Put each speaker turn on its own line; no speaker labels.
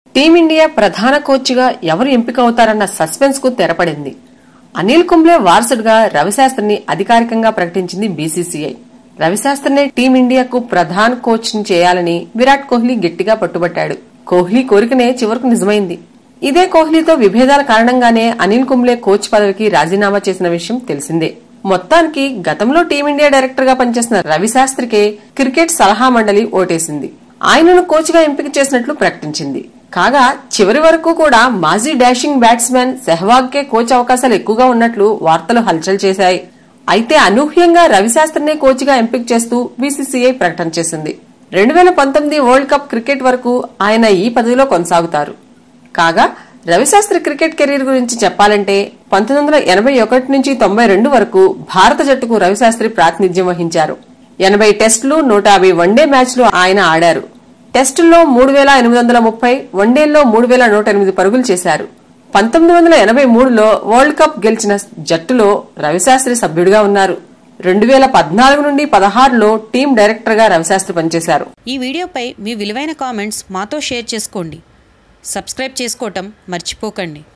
team India ప్రధాన కోచ్గా ఎవరు ఎంపిక అవుతారన్న సస్పెన్స్ కు తెరపడింది అనిల్ కుంబ్లే వారసుడుగా రవిశాస్త్రిని అధికారికంగా ప్రకటించింది బీసీసీఐ రవిశాస్త్రినే టీమిండియాకు ప్రధాన కోచ్ ని చేయాలని విరాట్ కోహ్లీ గట్టిగా పట్టుబట్టాడు కోహ్లీ కోరికనే చివరకు నిజమైంది ఇదే కోహ్లీతో విభేదాల కారణంగానే అనిల్ కుంబ్లే కోచ్ పదవికి రాజీనామా చేసిన విషయం తెలిసిందే మొత్తానికి గతంలో టీమిండియా డైరెక్టర్ గా పనిచేసిన రవిశాస్త్రికే క్రికెట్ సలహా మండలి ఓటేసింది ఆయనను కోచ్ గా ఎంపిక చేసినట్లు ప్రకటించింది కాగా చివరి వరకు కూడా మాజీ డాషింగ్ బ్యాట్స్మెన్ సెహ్వాగ్ కే కోచ్ అవకాశాలు ఎక్కువగా ఉన్నట్లు వార్తలు హల్చల్ చేశాయి అయితే అనూహ్యంగా రవిశాస్త్రినే కోచ్ గా ఎంపిక చేస్తూ బీసీసీఐ ప్రకటన చేసింది రెండు వేల పంతొమ్మిది వరల్డ్ కప్ క్రికెట్ వరకు ఆయన ఈ పదవిలో కొనసాగుతారు కాగా రవిశాస్త్రి క్రికెట్ కెరీర్ గురించి చెప్పాలంటే పంతొమ్మిది వందల ఎనభై ఒకటి నుంచి తొంభై రెండు వరకు భారత జట్టుకు రవిశాస్త్రి ప్రాతినిధ్యం వహించారు ఎనభై టెస్టులు నూట యాభై వన్డే మ్యాచ్లు ఆయన ఆడారు టెస్టుల్లో మూడు వేల ఎనిమిది వందల ముప్పై వన్డేల్లో మూడు వేల నూట ఎనిమిది పరుగులు చేశారు పంతొమ్మిది వందల ఎనభై మూడులో వరల్డ్ కప్ గెలిచిన జట్టులో రవిశాస్త్రి సభ్యుడిగా ఉన్నారు రెండు వేల పద్నాలుగు నుండి పదహారులో టీం డైరెక్టర్ గా రవిశాస్త్రి పనిచేశారు
ఈ వీడియోపై మీ విలువైన కామెంట్స్ మాతో షేర్ చేసుకోండి సబ్స్క్రైబ్ చేసుకోవటం మర్చిపోకండి